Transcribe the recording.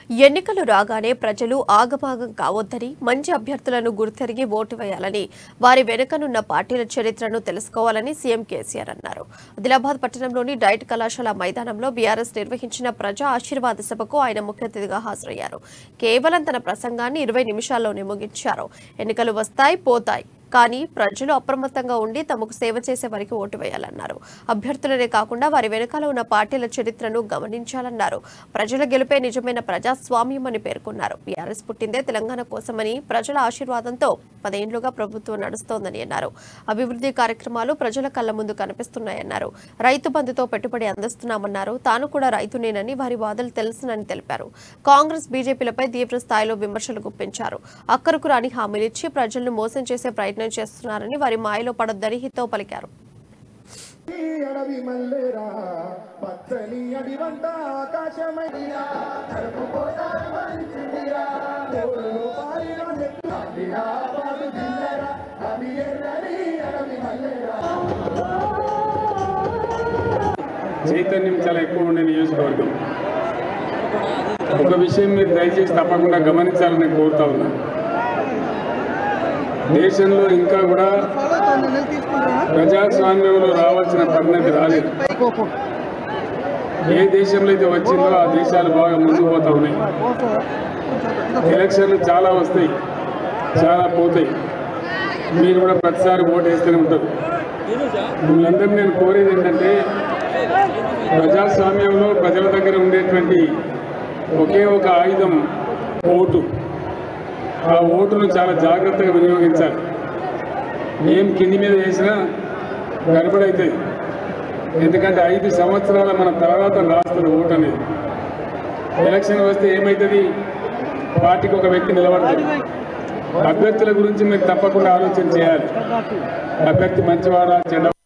ఎన్నికలు రాగానే ప్రజలు ఆగమాగం కావద్దని మంచి అభ్యర్థులను గుర్తెరిగి ఓటు వేయాలని వారి వెనుకనున్న పార్టీల చరిత్రను తెలుసుకోవాలని సీఎం కేసీఆర్ అన్నారు ఆదిలాబాద్ పట్టణంలోని డైట్ కళాశాల మైదానంలో బీఆర్ఎస్ నిర్వహించిన ప్రజా ఆశీర్వాద సభకు ఆయన ముఖ్య అతిథిగా హాజరయ్యారు కేవలం తన ప్రసంగాన్ని ఇరవై నిమిషాల్లోనే ముగించారు ఎన్నికలు వస్తాయి పోతాయి కానీ ప్రజలు అప్రమత్తంగా ఉండి తమకు సేవ చేసే వారికి ఓటు వేయాలన్నారు అభ్యర్థులనే కాకుండా వారి వెనకాల ఉన్న పార్టీల చరిత్రను గమనించాలన్నారు ప్రజల గెలుపే నిజమైన ప్రజాస్వామ్యం అని పేర్కొన్నారు బీఆర్ఎస్ పుట్టిందే తెలంగాణ కోసమని ప్రజల ఆశీర్వాదంతో పదేండ్లుగా ప్రభుత్వం నడుస్తోందని అన్నారు అభివృద్ధి కార్యక్రమాలు ప్రజల కళ్ల ముందు కనిపిస్తున్నాయన్నారు రైతు బంధుతో పెట్టుబడి అందిస్తున్నామన్నారు తాను కూడా రైతునేనని వారి బాధలు తెలుసునని తెలిపారు కాంగ్రెస్ బీజేపీలపై తీవ్ర స్థాయిలో విమర్శలు గుప్పించారు అక్కరకు రాని హామీలిచ్చి ప్రజలను మోసం చేసే ప్రయత్నం చేస్తున్నారని వారి మాయలో పడొద్దని హితో పలికారు అడవి మల్లెరా పచ్చని అడివంట ఆకాశమైనా కడుపు కోట మంచిదిరా తోడులో పారిన నెట్టు అడిరా పాడు జిల్లరా అవి ఎర్రని అడవి మల్లెరా చైతన్యం చాలా ఎక్కువ ఉండే నియోజకవర్గం ఒక విషయం మీరు దయచేసి తప్పకుండా గమనించాలని నేను కోరుతా ఉన్నా దేశంలో ఇంకా కూడా ప్రజాస్వామ్యంలో రావాల్సిన పరిణతి రాలేదు ఏ దేశంలో అయితే వచ్చిందో ఆ దేశాలు బాగా ముందుకు పోతా ఉన్నాయి ఎలక్షన్లు చాలా వస్తాయి చాలా పోతాయి మీరు కూడా ప్రతిసారి ఓటు వేస్తూనే ఉంటారు మిమ్మల్ందరినీ నేను కోరేది ఏంటంటే ప్రజాస్వామ్యంలో ప్రజల దగ్గర ఉండేటువంటి ఒకే ఒక ఆయుధం ఓటు ఆ ఓటును చాలా జాగ్రత్తగా వినియోగించాలి ఏం కింది మీద చేసినా గడబడవుతుంది ఎందుకంటే ఐదు సంవత్సరాల మన తర్వాత రాస్తారు ఓటు అనేది ఎలక్షన్ వస్తే ఏమవుతుంది పార్టీకి ఒక వ్యక్తి నిలబడతాడు అభ్యర్థుల గురించి మీరు తప్పకుండా ఆలోచన చేయాలి అభ్యర్థి మంచివాడా చెడ్డ